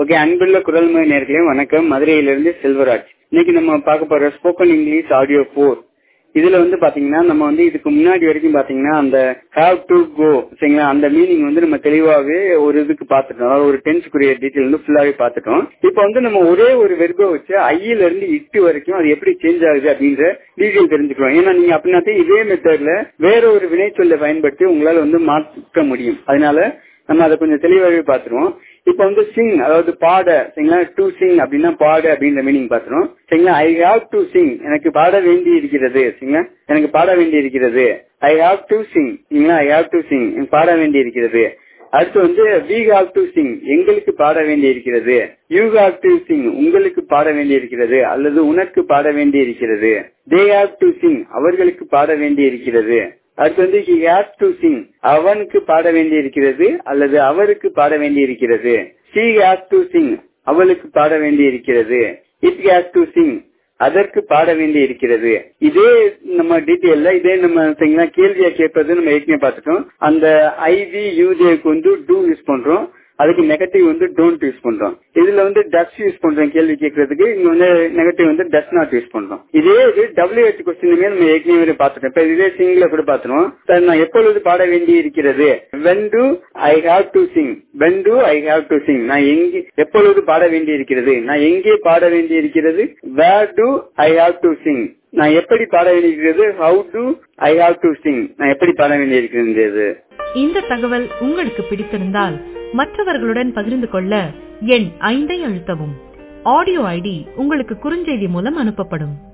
okay அன்புள்ள குரல்மொழி நேர்களே வணக்கம் மதுரையிலிருந்து செல்வராஜ் இன்னைக்கு நம்ம பார்க்க போற ஸ்போக்கன் இங்கிலீஷ் ஆடியோ போர் இதுல வந்து பாத்தீங்கன்னா நம்ம வந்து இதுக்கு முன்னாடி வரைக்கும் பாத்தீங்கன்னா அந்த ஹாவ் டு கோ சரிங்களா அந்த மீனிங் வந்து நம்ம தெளிவாவே ஒரு இதுக்கு பாத்துட்டோம் அதாவது ஒரு டென்ஸ்க்குரிய டீட்டெயில் வந்து ஃபுல்லாவே பாத்துட்டோம் இப்போ வந்து நம்ம ஒரே ஒரு வெர்பை வச்சு ஐயில இருந்து இட்டு வரைக்கும் அது எப்படி சேஞ்ச் ஆகுது அப்படின்ற டீட்டெயில் தெரிஞ்சுக்கிறோம் ஏன்னா நீங்க அப்படின்னா இதே மெத்தட்ல வேற ஒரு வினைச்சொல்லை பயன்படுத்தி உங்களால வந்து மாற்ற முடியும் அதனால நம்ம அதை கொஞ்சம் தெளிவாகவே பாத்துருவோம் இப்ப வந்து சிங் அதாவது பாட சரிங்களா டு சிங் அப்படின்னா பாடு அப்படின்ற மீனிங் பாத்துரும் சரிங்களா ஐ ஹாவ் டு சிங் எனக்கு பாட வேண்டி இருக்கிறது சரிங்களா எனக்கு பாட வேண்டி இருக்கிறது ஐ ஹாவ் டு சிங் சரிங்களா ஐ ஹாவ் டு சிங் எனக்கு பாட வேண்டி இருக்கிறது அடுத்து வந்து வி ஹாவ் டு சிங் எங்களுக்கு பாட வேண்டி இருக்கிறது யூ ஹாவ் டு சிங் உங்களுக்கு பாட வேண்டி இருக்கிறது அல்லது உனக்கு பாட வேண்டி இருக்கிறது தே ஹாவ் டு சிங் அவர்களுக்கு பாட வேண்டி இருக்கிறது அடுத்து வந்து ஹி ஹேஸ் டு சிங் அவனுக்கு பாட வேண்டி இருக்கிறது அல்லது அவருக்கு பாட வேண்டி இருக்கிறது ஷி ஹேஸ் டு சிங் அவளுக்கு பாட வேண்டி இருக்கிறது இட் ஹேஸ் டு சிங் அதற்கு பாட வேண்டி இருக்கிறது இதே நம்ம டீட்டெயில்ல இதே நம்ம கேள்வியா கேட்பது நம்ம ஏற்கனவே பார்த்துட்டோம் அந்த ஐவி யூஜேக்கு வந்து டூ யூஸ் பண்றோம் அதுக்கு நெகட்டிவ் வந்து டோன்ட் யூஸ் பண்றோம் இதுல வந்து டஸ் யூஸ் பண்றோம் கேள்வி கேட்கறதுக்கு இங்க வந்து நெகட்டிவ் வந்து டஸ் நாட் யூஸ் பண்றோம் இதே இது டபிள்யூ ஹெச் கொஸ்டினுமே நம்ம ஏற்கனவே பார்த்துட்டோம் இப்ப இதே சிங்ல கூட பார்த்துருவோம் சார் நான் எப்பொழுது பாட வேண்டி இருக்கிறது when do I have to sing when do I have to sing நான் எங்கே எப்பொழுது பாட வேண்டி இருக்கிறது நான் எங்கே பாட வேண்டி இருக்கிறது where do I have to sing நான் எப்படி பாட வேண்டியிருக்கிறது how do I have to sing நான் எப்படி பாட வேண்டியிருக்கிறது இந்த தகவல் உங்களுக்கு பிடித்திருந்தால் மற்றவர்களுடன் பகிர்ந்து கொள்ள எண் ஐந்தை அழுத்தவும் ஆடியோ ஐடி உங்களுக்கு குறுஞ்செய்தி மூலம் அனுப்பப்படும்